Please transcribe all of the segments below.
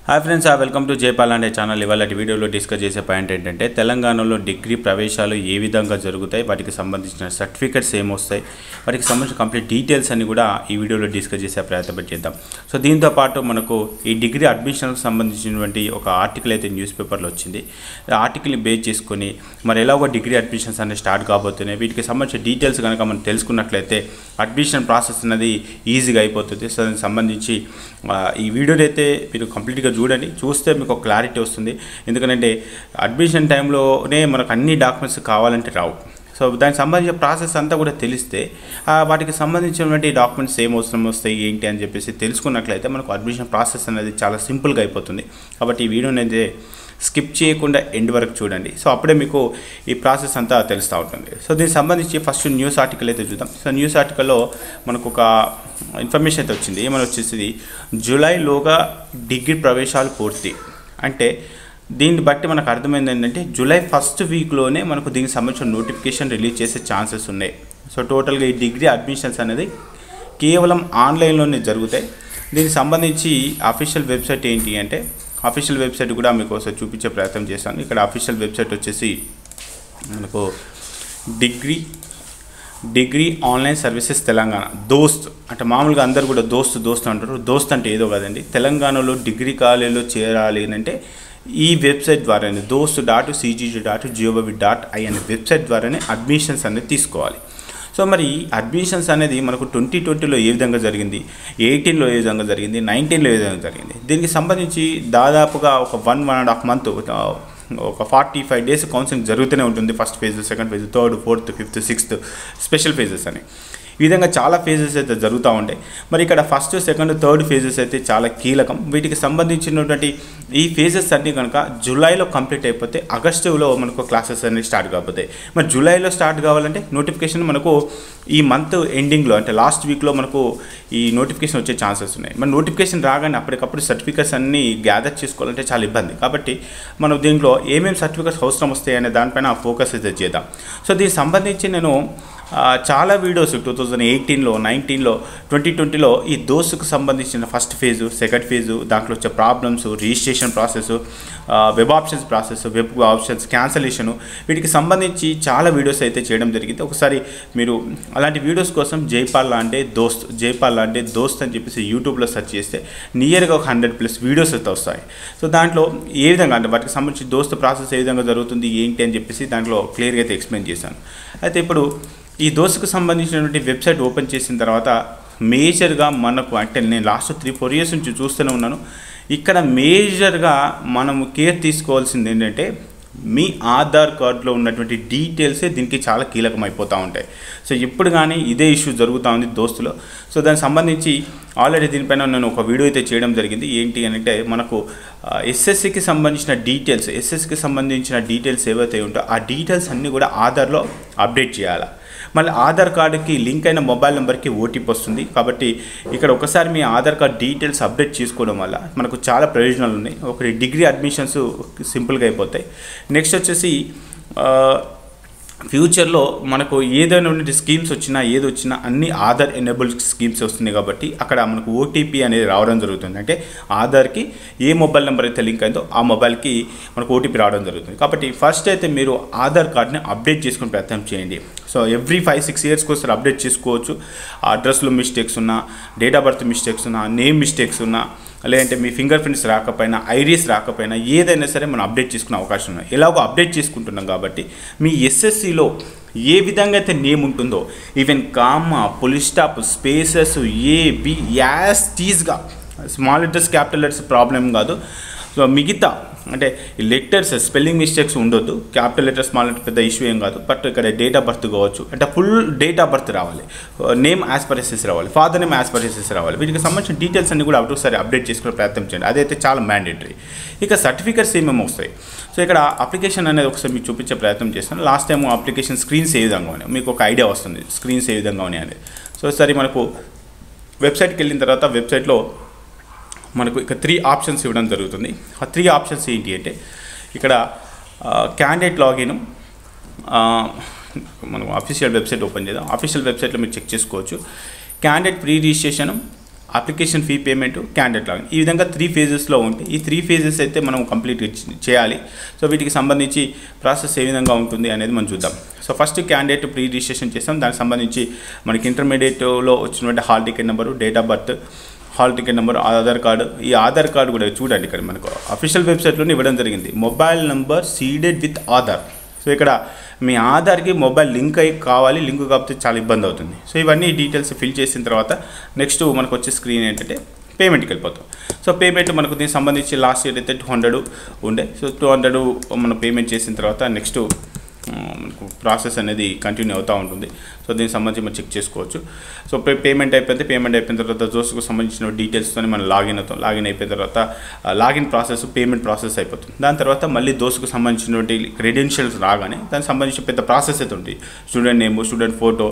hi friends welcome to Jaypal అనే channel ఇవాళ వీడియోలో డిస్కస్ చేసే పాయింట్ ఏంటంటే తెలంగాణలో డిగ్రీ ప్రవేశాలు ఏ విధంగా జరుగుతాయి వాటికి సంబంధించిన సర్టిఫికెట్స్ ఏమొస్తాయి వాటికి సంబంధించిన కంప్లీట్ డీటెయిల్స్ అన్ని కూడా ఈ వీడియోలో డిస్కస్ చేసే ప్రయత్నం చేద్దాం సో దీంతో పాటు మనకు ఈ డిగ్రీ అడ్మిషన్కి సంబంధించినటువంటి ఒక ఆర్టికల్ అయితే న్యూస్ పేపర్లో వచ్చింది ఆ ఆర్టికల్ని బేస్ చేసుకొని మరి ఎలాగో డిగ్రీ అడ్మిషన్స్ అనేవి స్టార్ట్ కాబోతున్నాయి వీటికి సంబంధించిన డీటెయిల్స్ కనుక మనం తెలుసుకున్నట్లయితే అడ్మిషన్ ప్రాసెస్ అనేది ఈజీగా అయిపోతుంది సో దానికి సంబంధించి ఆ, ఈ వీడియోని అయితే మీరు కంప్లీట్గా చూడండి చూస్తే మీకు ఒక క్లారిటీ వస్తుంది ఎందుకంటే అడ్మిషన్ టైంలోనే మనకు అన్ని డాక్యుమెంట్స్ కావాలంటే రావు సో దానికి సంబంధించిన ప్రాసెస్ అంతా కూడా తెలిస్తే ఆ, వాటికి సంబంధించినటువంటి డాక్యుమెంట్స్ ఏం అవసరం వస్తాయి ఏంటి అని చెప్పేసి తెలుసుకున్నట్లయితే మనకు అడ్మిషన్ ప్రాసెస్ అనేది చాలా సింపుల్గా అయిపోతుంది కాబట్టి ఈ వీడియోని అయితే స్కిప్ చేయకుండా ఎండ్ వరకు చూడండి సో అప్పుడే మీకు ఈ ప్రాసెస్ అంతా తెలుస్తూ ఉంటుంది సో దీనికి సంబంధించి ఫస్ట్ న్యూస్ ఆర్టికల్ అయితే చూద్దాం సో న్యూస్ ఆర్టికల్లో మనకు ఒక ఇన్ఫర్మేషన్ అయితే వచ్చింది ఏమని వచ్చేసి జూలైలోగా డిగ్రీ ప్రవేశాలు పూర్తి అంటే దీన్ని బట్టి మనకు అర్థమైంది ఏంటంటే జూలై ఫస్ట్ వీక్లోనే మనకు దీనికి సంబంధించిన నోటిఫికేషన్ రిలీజ్ చేసే ఛాన్సెస్ ఉన్నాయి సో టోటల్గా ఈ డిగ్రీ అడ్మిషన్స్ అనేది కేవలం ఆన్లైన్లోనే జరుగుతాయి దీనికి సంబంధించి అఫీషియల్ వెబ్సైట్ ఏంటి అంటే అఫీషియల్ వెబ్సైట్ కూడా మీకు ఒకసారి చూపించే ప్రయత్నం చేశాను ఇక్కడ అఫీషియల్ వెబ్సైట్ వచ్చేసి మనకు degree degree online services Telangana DOST అంటే మామూలుగా అందరు కూడా దోస్త్ దోస్త్ అంటారు దోస్త్ అంటే ఏదో కదండి తెలంగాణలో డిగ్రీ కాలేజీలో చేరాలి అని అంటే ఈ వెబ్సైట్ ద్వారానే DOST dot CGG dot gov dot I అనే వెబ్సైట్ ద్వారానే అడ్మిషన్స్ అనేది తీసుకోవాలి సో మరి అడ్మిషన్స్ అనేది మనకు ట్వంటీ ట్వంటీలో ఏ విధంగా జరిగింది ఎయిటీన్లో ఏ విధంగా జరిగింది నైన్టీన్లో ఏ విధంగా జరిగింది దీనికి సంబంధించి దాదాపుగా ఒక one one and half month ఒక ఫార్టీ ఫైవ్ డేస్ కౌన్సిలింగ్ జరుగుతూనే ఉంటుంది first phase second phase third fourth fifth sixth special phases అని ఈ విధంగా చాలా ఫేజెస్ అయితే జరుగుతూ ఉంటాయి మరి ఇక్కడ ఫస్ట్ సెకండ్ థర్డ్ ఫేజెస్ అయితే చాలా కీలకం వీటికి సంబంధించినటువంటి ఈ ఫేజెస్ అన్నీ కనుక జూలైలో కంప్లీట్ అయిపోతే ఆగస్టులో మనకు క్లాసెస్ అనేవి స్టార్ట్ కాబోతాయి మరి జూలైలో స్టార్ట్ కావాలంటే నోటిఫికేషన్ మనకు ఈ మంత్ ఎండింగ్లో అంటే లాస్ట్ వీక్లో మనకు ఈ నోటిఫికేషన్ వచ్చే ఛాన్సెస్ ఉన్నాయి మరి నోటిఫికేషన్ రాగానే అప్పటికప్పుడు సర్టిఫికేట్స్ అన్నీ గ్యాదర్ చేసుకోవాలంటే చాలా ఇబ్బంది కాబట్టి మనం దీంట్లో ఏమేమి సర్టిఫికేట్స్ అవసరం వస్తాయి అనే దానిపైన ఫోకస్ అయితే చేద్దాం సో దీనికి సంబంధించి నేను ఆ, చాలా వీడియోస్ టూ థౌజండ్ ఎయిటీన్లో నైన్టీన్లో ట్వంటీ ట్వంటీలో ఈ దోసుకు సంబంధించిన ఫస్ట్ ఫేజు సెకండ్ ఫేజు దాంట్లో వచ్చే problems registration process web options process web options cancellation వీటికి సంబంధించి చాలా వీడియోస్ అయితే చేయడం జరిగింది ఒకసారి మీరు అలాంటి వీడియోస్ కోసం జైపాల్ లాంటి దోస్త్ జైపాల్ లాంటి దోస్త్ అని చెప్పేసి యూట్యూబ్లో సెర్చ్ చేస్తే నియర్గా ఒక హండ్రెడ్ ప్లస్ వీడియోస్ అయితే వస్తాయి సో దాంట్లో ఏ విధంగా అంటే వాటికి సంబంధించి దోస్త్ ప్రాసెస్ ఏ విధంగా జరుగుతుంది ఏంటి అని చెప్పేసి దాంట్లో క్లియర్గా అయితే ఎక్స్ప్లెయిన్ చేశాను అయితే ఇప్పుడు ఈ దోసుకు సంబంధించినటువంటి వెబ్సైట్ ఓపెన్ చేసిన తర్వాత మేజర్గా మనకు అంటే నేను లాస్ట్ త్రీ ఫోర్ ఇయర్స్ నుంచి చూస్తూనే ఉన్నాను ఇక్కడ మేజర్గా మనము కేర్ తీసుకోవాల్సింది ఏంటంటే మీ ఆధార్ కార్డులో ఉన్నటువంటి డీటెయిల్సే దీనికి చాలా కీలకం అయిపోతూ ఉంటాయి సో ఇప్పుడు కానీ ఇదే ఇష్యూ జరుగుతూ ఉంది దోస్తులో సో దానికి సంబంధించి ఆల్రెడీ దీనిపైన నేను ఒక వీడియో అయితే చేయడం జరిగింది ఏంటి అని అంటే మనకు ఎస్ఎస్సికి సంబంధించిన డీటెయిల్స్ ఎస్ఎస్సికి సంబంధించిన డీటెయిల్స్ ఏవైతే ఉంటాయో ఆ డీటెయిల్స్ అన్నీ కూడా ఆధార్లో అప్డేట్ చేయాలి మళ్ళీ ఆధార్ కార్డుకి లింక్ అయిన మొబైల్ నెంబర్కి ఓటీపీ వస్తుంది కాబట్టి ఇక్కడ ఒకసారి మీ ఆధార్ కార్డ్ డీటెయిల్స్ అప్డేట్ చేసుకోవడం వల్ల మనకు చాలా ప్రయోజనాలు ఉన్నాయి ఒకటి డిగ్రీ అడ్మిషన్స్ సింపుల్గా అయిపోతాయి నెక్స్ట్ వచ్చేసి ఆ, ఫ్యూచర్లో మనకు ఏదైనా ఉండే స్కీమ్స్ వచ్చినా ఏది వచ్చినా అన్ని ఆధార్ ఎనేబుల్ స్కీమ్స్ వస్తున్నాయి కాబట్టి అక్కడ మనకు ఓటీపీ అనేది రావడం జరుగుతుంది అంటే ఆధార్కి ఏ మొబైల్ నెంబర్ అయితే లింక్ అయిందో ఆ మొబైల్కి మనకు ఓటీపీ రావడం జరుగుతుంది కాబట్టి ఫస్ట్ అయితే మీరు ఆధార్ కార్డ్ని అప్డేట్ చేసుకునే ప్రయత్నం చేయండి సో ఎవ్రీ ఫైవ్ సిక్స్ ఇయర్స్కి ఒకసారి అప్డేట్ చేసుకోవచ్చు అడ్రస్లో మిస్టేక్స్ ఉన్నా డేట్ ఆఫ్ బర్త్ మిస్టేక్స్ ఉన్నా నేమ్ మిస్టేక్స్ ఉన్నా లేదంటే మీ ఫింగర్ ప్రింట్స్ రాకపోయినా ఐరీస్ రాకపోయినా ఏదైనా సరే మనం అప్డేట్ చేసుకునే అవకాశం ఉంది ఎలాగో అప్డేట్ చేసుకుంటున్నాం కాబట్టి మీ ఎస్ఎస్సిలో ఏ విధంగా అయితే నేమ్ ఉంటుందో even comma full stop spaces A B as టీజ్గా small letters capital letters problem కాదు సో మిగతా అంటే లెటర్స్ స్పెల్లింగ్ మిస్టేక్స్ ఉండొద్దు క్యాపిటల్ లెటర్ స్మాల్ లెటర్ పెద్ద ఇష్యూ ఏం కాదు బట్ ఇక్కడ డేట్ ఆఫ్ బర్త్ కావచ్చు అంటే ఫుల్ డేట్ ఆఫ్ బర్త్ రావాలి నేమ్ యాజ్ పర్ ఎస్ఎస్ రావాలి father name as per SS రావాలి వీటికి సంబంధించిన డీటెయిల్స్ అన్ని కూడా ఒకసారి అప్డేట్ చేసుకునే ప్రయత్నం చేయండి అదైతే చాలా మ్యాండేటరీ ఇక సర్టిఫికేట్స్ ఏమేమి వస్తాయి సో ఇక్కడ అప్లికేషన్ అనేది ఒకసారి మీకు చూపించే ప్రయత్నం చేస్తాను లాస్ట్ టైం అప్లికేషన్ స్క్రీన్స్ ఏ విధంగా ఉన్నాయి మీకు ఒక ఐడియా వస్తుంది స్క్రీన్స్ ఏ విధంగా ఉన్నాయి అనేది సో సరే మనకు వెబ్సైట్కి వెళ్ళిన తర్వాత వెబ్సైట్లో మనకు ఇక త్రీ ఆప్షన్స్ ఇవ్వడం జరుగుతుంది ఆ త్రీ ఆప్షన్స్ ఏంటి అంటే ఇక్కడ క్యాండిడేట్ లాగిన్ మనం అఫీషియల్ వెబ్సైట్ ఓపెన్ చేద్దాం అఫీషియల్ వెబ్సైట్లో మీరు చెక్ చేసుకోవచ్చు candidate pre registration application fee payment candidate login ఈ విధంగా త్రీ ఫేజెస్లో ఉంటాయి ఈ త్రీ ఫేజెస్ అయితే మనం కంప్లీట్ చేయాలి సో వీటికి సంబంధించి ప్రాసెస్ ఏ విధంగా ఉంటుంది అనేది మనం చూద్దాం so first candidate pre registration చేస్తాం దానికి సంబంధించి మనకి ఇంటర్మీడియట్లో వచ్చినటువంటి hall ticket number date of birth hall ticket number Aadhaar card ఈ ఆధార్ కార్డు కూడా చూడండి ఇక్కడ మనకు అఫీషియల్ వెబ్సైట్లోనే ఇవ్వడం జరిగింది mobile number seeded with Aadhaar so ఇక్కడ మీ ఆధార్కి మొబైల్ లింక్ అయి కావాలి లింక్ కాకపోతే చాలా ఇబ్బంది అవుతుంది సో ఇవన్నీ డీటెయిల్స్ ఫిల్ చేసిన తర్వాత నెక్స్ట్ మనకు వచ్చే స్క్రీన్ ఏంటంటే పేమెంట్కి వెళ్ళిపోతాం సో పేమెంట్ మనకు దీనికి సంబంధించి లాస్ట్ ఇయర్ అయితే టూ హండ్రెడ్ ఉండే సో టూ హండ్రెడ్ మనం పేమెంట్ చేసిన తర్వాత నెక్స్ట్ మనకు ప్రాసెస్ అనేది కంటిన్యూ అవుతూ ఉంటుంది సో దీనికి సంబంధించి మనం చెక్ చేసుకోవచ్చు సో పే పేమెంట్ అయిపోతే పేమెంట్ అయిపోయిన తర్వాత జోస్కు సంబంధించిన డీటెయిల్స్తో మనం లాగిన్ అవుతాం లాగిన్ అయిపోయిన తర్వాత లాగిన్ ప్రాసెస్ పేమెంట్ ప్రాసెస్ అయిపోతుంది దాని తర్వాత మళ్ళీ దోసుకు సంబంధించినటువంటి క్రెడెన్షియల్స్ రాగానే దానికి సంబంధించి పెద్ద ప్రాసెస్ అయితే ఉంటుంది student name student photo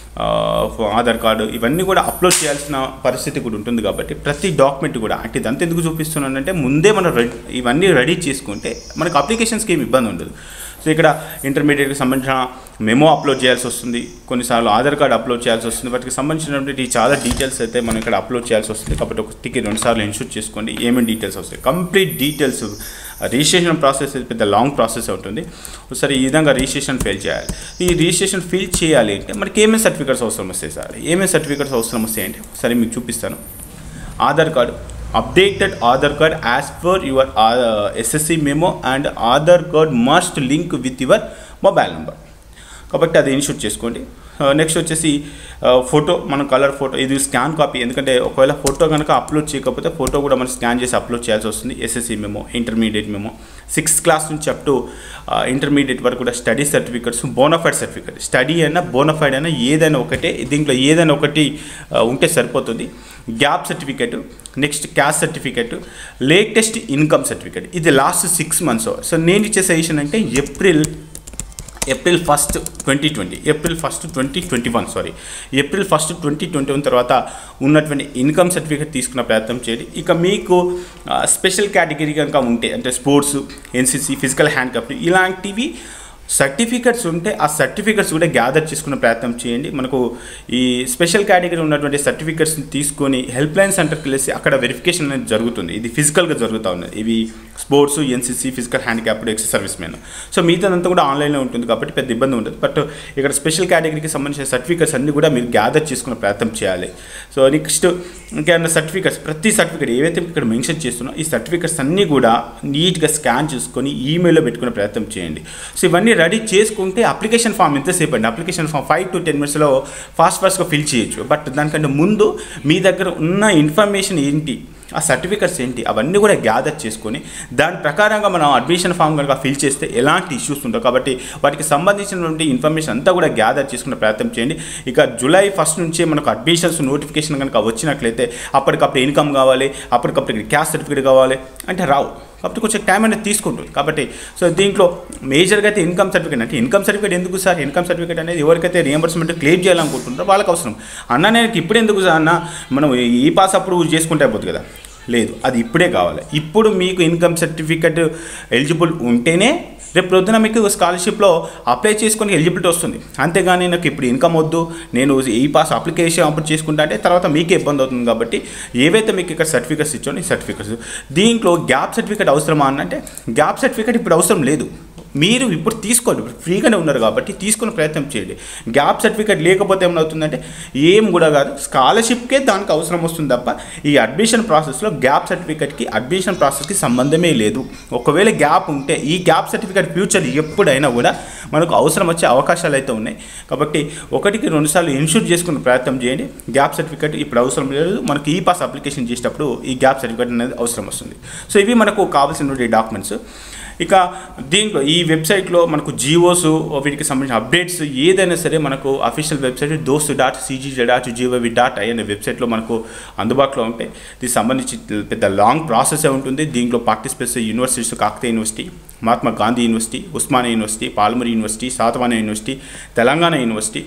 Aadhaar card ఇవన్నీ కూడా అప్లోడ్ చేయాల్సిన పరిస్థితి కూడా ఉంటుంది కాబట్టి ప్రతి డాక్యుమెంట్ కూడా అంటే ఇదంతా ఎందుకు చూపిస్తున్నానంటే ముందే మనం రెడీ ఇవన్నీ రెడీ చేసుకుంటే మనకు అప్లికేషన్స్కి ఏమి ఇబ్బంది ఉండదు సో ఇక్కడ ఇంటర్మీడియట్కి సంబంధించిన మెమో అప్లోడ్ చేయాల్సి వస్తుంది కొన్నిసార్లు ఆధార్ కార్డ్ అప్లోడ్ చేయాల్సి వస్తుంది వాటికి సంబంధించినటువంటి చాలా డీటెయిల్స్ అయితే మనం ఇక్కడ అప్లోడ్ చేయాల్సి వస్తుంది కాబట్టి ఒకటికి రెండుసార్లు ఇన్షూర్ చేసుకోండి ఏమేమి డీటెయిల్స్ వస్తాయి కంప్లీట్ డీటెయిల్స్ రిజిస్ట్రేషన్ ప్రాసెస్ పెద్ద లాంగ్ ప్రాసెస్ ఉంటుంది ఒకసారి ఈ విధంగా రిజిస్ట్రేషన్ ఫిల్ చేయాలి ఈ రిజిస్ట్రేషన్ ఫిల్ చేయాలి అంటే మనకి ఏమేమి సర్టిఫికేట్స్ అవసరం వస్తాయి సార్ ఏమేమి సర్టిఫికేట్స్ అవసరం వస్తాయి అంటే సరే మీకు చూపిస్తాను Aadhaar card updated Aadhaar card as per your uh, SSC memo and Aadhaar card must link with your mobile number కాబట్టి అది ఇన్షూట్ చేసుకోండి నెక్స్ట్ వచ్చేసి ఫోటో మన కలర్ ఫోటో ఇది స్కాన్ కాపీ ఎందుకంటే ఒకవేళ ఫోటో కనుక అప్లోడ్ చేయకపోతే ఫోటో కూడా మనం స్కాన్ చేసి అప్లోడ్ చేయాల్సి వస్తుంది SSC memo intermediate memo sixth class నుంచి అప్ టు ఇంటర్మీడియట్ వరకు కూడా study certificates bona fide certificate study అయినా బోనఫైడ్ అయినా ఏదైనా ఒకటే దీంట్లో ఏదైనా ఒకటి ఉంటే సరిపోతుంది gap certificate next caste certificate latest income certificate ఇది లాస్ట్ సిక్స్ మంత్స్ సో నేను ఇచ్చే సజెషన్ అంటే April April first twenty twenty April first twenty twenty one sorry April first twenty twenty one తర్వాత ఉన్నటువంటి ఇన్కమ్ సర్టిఫికేట్ తీసుకున్న ప్రయత్నం చేయండి ఇక మీకు స్పెషల్ కేటగిరీ కనుక ఉంటే అంటే స్పోర్ట్స్ ఎన్సీసీ ఫిజికల్ హ్యాండ్ ఇలాంటివి సర్టిఫికెట్స్ ఉంటే ఆ సర్టిఫికెట్స్ కూడా గ్యాదర్ చేసుకునే ప్రయత్నం చేయండి మనకు ఈ స్పెషల్ కేటగిరీ ఉన్నటువంటి సర్టిఫికెట్స్ని తీసుకొని హెల్ప్ లైన్ సెంటర్కి వెళ్ళేసి అక్కడ వెరిఫికేషన్ అనేది జరుగుతుంది ఇది ఫిజికల్గా జరుగుతూ ఉన్నది ఇవి sports NCC physical handicapped ex servicemen so మిగతాదంతా కూడా ఆన్లైన్లో ఉంటుంది కాబట్టి పెద్ద ఇబ్బంది ఉంటుంది బట్ ఇక్కడ స్పెషల్ కేటగిరీకి సంబంధించిన సర్టిఫికెట్స్ అన్ని కూడా మీరు గ్యాదర్ చేసుకునే ప్రయత్నం చేయాలి సో నెక్స్ట్ ఇంకేమైనా సర్టిఫికెట్స్ ప్రతి సర్టిఫికేట్ ఏవైతే ఇక్కడ మెన్షన్ చేస్తున్నా ఈ సర్టిఫికెట్స్ అన్నీ కూడా నీట్గా స్కాన్ చేసుకొని ఈమెయిల్లో పెట్టుకునే ప్రయత్నం చేయండి సో ఇవన్నీ రెడీ చేసుకుంటే అప్లికేషన్ ఫామ్ ఎంతసేపు అండి application form five to ten మినిట్స్లో ఫాస్ట్ ఫాస్ట్గా ఫిల్ చేయొచ్చు బట్ దానికంటే ముందు మీ దగ్గర ఉన్న ఇన్ఫర్మేషన్ ఏంటి ఆ సర్టిఫికెట్స్ ఏంటి అవన్నీ కూడా గ్యాదర్ చేసుకొని దాని ప్రకారంగా మనం అడ్మిషన్ ఫామ్ కనుక ఫిల్ చేస్తే ఎలాంటి ఇష్యూస్ ఉండవు కాబట్టి వాటికి సంబంధించినటువంటి ఇన్ఫర్మేషన్ అంతా కూడా గ్యాదర్ చేసుకునే ప్రయత్నం చేయండి ఇక జూలై ఫస్ట్ నుంచే మనకు అడ్మిషన్స్ నోటిఫికేషన్ కనుక వచ్చినట్లయితే అప్పటికప్పుడు ఇన్కమ్ కావాలి అప్పటికప్పుడు క్యాస్ట్ సర్టిఫికేట్ కావాలి అంటే రావు కాబట్టి కొంచెం టైం అనేది తీసుకుంటుంది కాబట్టి సో దీంట్లో మేజర్గా అయితే ఇన్కమ్ సర్టిఫికేట్ అంటే ఇన్కమ్ సర్టిఫికేట్ ఎందుకు సార్ ఇన్కమ్ సర్టిఫికేట్ అనేది ఎవరికైతే రియంబర్స్మెంట్ క్లెయిమ్ చేయాలనుకుంటుంటారో వాళ్ళకి అవసరం అన్న నేను ఇప్పుడు ఎందుకు సార్ అన్న మనం ఈ పాస్ అప్పుడు చేసుకుంటే అయిపోతుంది కదా లేదు అది ఇప్పుడే కావాలి ఇప్పుడు మీకు ఇన్కమ్ సర్టిఫికెట్ ఎలిజిబుల్ ఉంటేనే రేపు ప్రొద్దున మీకు స్కాలర్షిప్లో అప్లై చేసుకొని ఎలిజిబిలిటీ వస్తుంది అంతేగాని నాకు ఇప్పుడు ఇన్కమ్ వద్దు నేను ఈ పాస్ అప్లికేషన్ అప్పుడు చేసుకుంటా అంటే తర్వాత మీకే ఇబ్బంది అవుతుంది కాబట్టి ఏవైతే మీకు ఇక్కడ సర్టిఫికెట్స్ ఇచ్చో ఈ సర్టిఫికెట్స్ దీంట్లో గ్యాప్ సర్టిఫికేట్ అవసరమా అని అంటే గ్యాప్ సర్టిఫికేట్ ఇప్పుడు అవసరం లేదు మీరు ఇప్పుడు తీసుకోండి ఇప్పుడు ఫ్రీగానే ఉన్నారు కాబట్టి తీసుకునే ప్రయత్నం చేయండి గ్యాప్ సర్టిఫికేట్ లేకపోతే ఏమవుతుందంటే ఏం కూడా కాదు స్కాలర్షిప్కే దానికి అవసరం వస్తుంది తప్ప ఈ అడ్మిషన్ ప్రాసెస్లో గ్యాప్ సర్టిఫికేట్కి అడ్మిషన్ ప్రాసెస్కి సంబంధమే లేదు ఒకవేళ గ్యాప్ ఉంటే ఈ గ్యాప్ సర్టిఫికేట్ ఫ్యూచర్ ఎప్పుడైనా కూడా మనకు అవసరం వచ్చే అవకాశాలు అయితే ఉన్నాయి కాబట్టి ఒకటికి రెండుసార్లు ఇన్షూర్ చేసుకునే ప్రయత్నం చేయండి గ్యాప్ సర్టిఫికేట్ ఇప్పుడు అవసరం లేదు మనకి ఈ పాస్ అప్లికేషన్ చేసేటప్పుడు ఈ గ్యాప్ సర్టిఫికేట్ అనేది అవసరం వస్తుంది సో ఇవి మనకు కావాల్సినటువంటి డాక్యుమెంట్స్ ఇక దీంట్లో ఈ వెబ్సైట్లో మనకు జియోస్ వీటికి సంబంధించిన అప్డేట్స్ ఏదైనా సరే మనకు official website DOST dot CGG dot G O V dot I అనే వెబ్సైట్లో మనకు అందుబాటులో ఉంటాయి దీనికి సంబంధించి పెద్ద లాంగ్ ప్రాసెస్ ఉంటుంది దీంట్లో participates universities Kakatiya university Mahatma Gandhi university Osmania university Palamuru university Satavahana university Telangana university so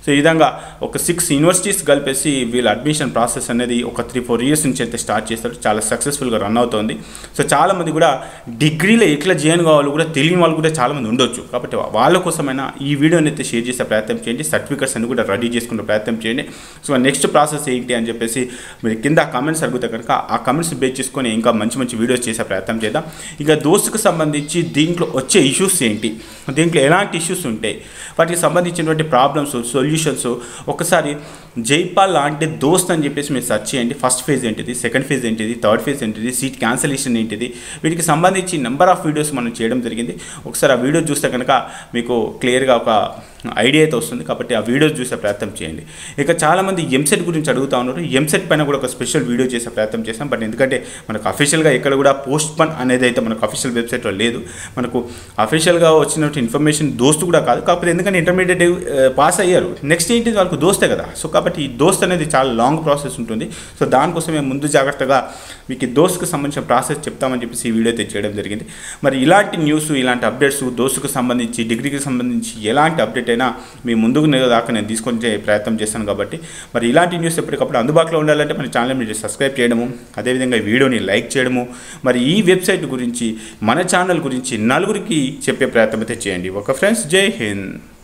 so ఈ విధంగా ఒక సిక్స్ యూనివర్సిటీస్ కలిపేసి వీళ్ళ అడ్మిషన్ ప్రాసెస్ అనేది ఒక త్రీ ఫోర్ ఇయర్స్ నుంచి అయితే స్టార్ట్ చేస్తారు చాలా సక్సెస్ఫుల్గా రన్ అవుతుంది సో చాలామంది కూడా డిగ్రీలో ఎట్లా జాయిన్ కావాలో కూడా తెలియని వాళ్ళు కూడా చాలామంది ఉండొచ్చు కాబట్టి వాళ్ళ కోసమైనా ఈ వీడియోని అయితే షేర్ చేసే ప్రయత్నం చేయండి సర్టిఫికెట్స్ అన్ని కూడా రెడీ చేసుకునే ప్రయత్నం చేయండి సో నెక్స్ట్ ప్రాసెస్ ఏంటి అని చెప్పేసి మీరు కింద కామెంట్స్ అడిగితే కనుక ఆ కామెంట్స్ బేస్ చేసుకొని ఇంకా మంచి మంచి వీడియోస్ చేసే ప్రయత్నం చేద్దాం ఇక దోస్తుకు సంబంధించి దీంట్లో వచ్చే ఇష్యూస్ ఏంటి దీంట్లో ఎలాంటి ఇష్యూస్ ఉంటాయి వాటికి సంబంధించినటువంటి ప్రాబ్లమ్స్ సొల్యూషన్స్ ఒకసారి జైపాల్ లాంటి దోస్త్ అని చెప్పేసి మీరు సెర్చ్ చేయండి ఫస్ట్ ఫేజ్ ఏంటిది సెకండ్ ఫేజ్ ఏంటిది థర్డ్ ఫేజ్ ఏంటిది సీట్ క్యాన్సలేషన్ ఏంటిది వీటికి సంబంధించి నెంబర్ ఆఫ్ వీడియోస్ మనం చేయడం జరిగింది ఒకసారి ఆ వీడియో చూస్తే కనుక మీకు క్లియర్గా ఒక ఐడియా అయితే వస్తుంది కాబట్టి ఆ వీడియోస్ చూసే ప్రయత్నం చేయండి ఇక చాలామంది ఎంసెట్ గురించి అడుగుతా ఉన్నారు ఎంసెట్ పైన కూడా ఒక స్పెషల్ వీడియో చేసే ప్రయత్నం చేస్తాం బట్ ఎందుకంటే మనకు అఫీషియల్గా ఎక్కడ కూడా పోస్ట్ పన్ అనేది అయితే మనకు అఫీషియల్ వెబ్సైట్లో లేదు మనకు అఫీషియల్గా వచ్చినటువంటి ఇన్ఫర్మేషన్ దోస్తు కూడా కాదు కాకపోతే ఎందుకంటే ఇంటర్మీడియట్ పాస్ అయ్యారు నెక్స్ట్ ఏంటి వాళ్ళకు దోస్తే కదా సో కాబట్టి ఈ దోస్త్ అనేది చాలా లాంగ్ ప్రాసెస్ ఉంటుంది సో దానికోసం మేము ముందు జాగ్రత్తగా మీకు ఈ దోస్తుకు సంబంధించిన ప్రాసెస్ చెప్తామని చెప్పేసి ఈ వీడియో అయితే చేయడం జరిగింది మరి ఇలాంటి న్యూస్ ఇలాంటి అప్డేట్స్ దోస్తుకు సంబంధించి డిగ్రీకి సంబంధించి ఎలాంటి అప్డేట్ అయినా మీ ముందుకు దాకా నేను తీసుకొని ప్రయత్నం చేస్తాను కాబట్టి మరి ఇలాంటి న్యూస్ ఎప్పటికప్పుడు అందుబాటులో ఉండాలంటే మన ఛానల్ మీరు సబ్స్క్రైబ్ చేయడము అదేవిధంగా ఈ వీడియోని లైక్ చేయడము మరి ఈ వెబ్సైట్ గురించి మన ఛానల్ గురించి నలుగురికి చెప్పే ప్రయత్నం అయితే చేయండి ఒక ఫ్రెండ్స్ జై హింద్